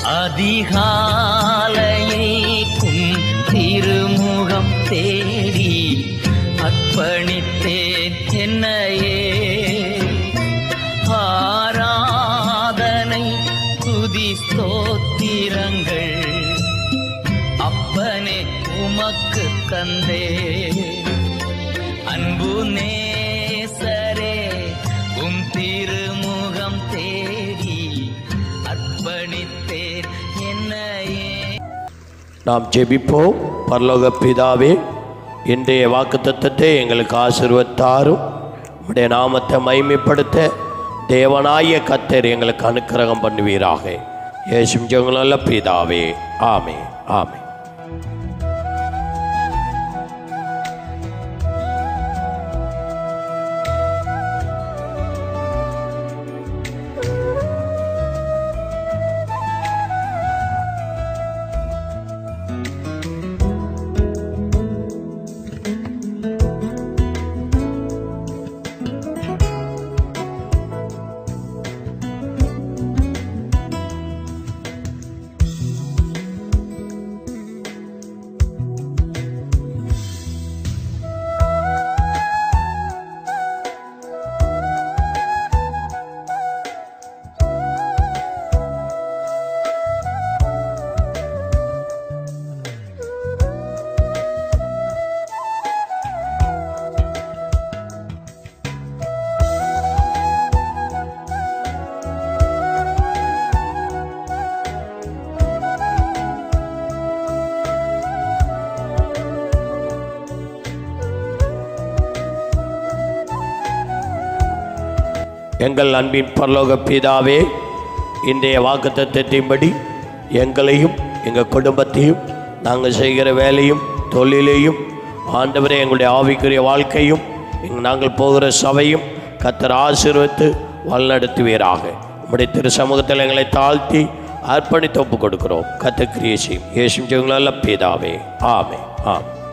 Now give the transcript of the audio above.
அதிகாலையில் உம் திருமுகம் தேடி அர்ப்பணித்தேன் என்னையே ஆராதனை துதி ஸ்தோத்திரங்கள் அப்பனே உமக்கு தந்தே அன்பு நேசரே உம் திருமுகம் தேடி அர்ப்பணித்தேன் என்னையே நாம் ஜெபிப்போம் பரலோக பிதாவே இன்றைய வாக்குத்தத்தத்தை எங்களுக்கு ஆசீர்வத்தாரும் உடைய நாமத்தை மைமைப்படுத்த தேவனாய கத்தர் எங்களுக்கு அனுக்கிரகம் பண்ணுவீராக இயேசும் ஜெகநல்ல பிதாவே ஆமே ஆமே எங்கள் அன்பின் பரலோக பிதாவே இன்றைய வாக்குத்தத்தின்படி எங்களையும் எங்கள் குடும்பத்தையும் நாங்கள் செய்கிற வேலையும் தொழிலையும் ஆண்டவரே எங்களுடைய ஆவிக்குரிய வாழ்க்கையும் எங்க- நாங்கள் போகிற சபையும் கத்தர் ஆசீர்வத்து வழிநடத்துவீராக உம்முடைய திரு சமூகத்தில் எங்களை தாழ்த்தி அர்ப்பணித்து ஒப்பு கொடுக்கிறோம் கத்த கிரியேசி இயேசும் ஜெகங்கள பிதாவே ஆமே ஆமே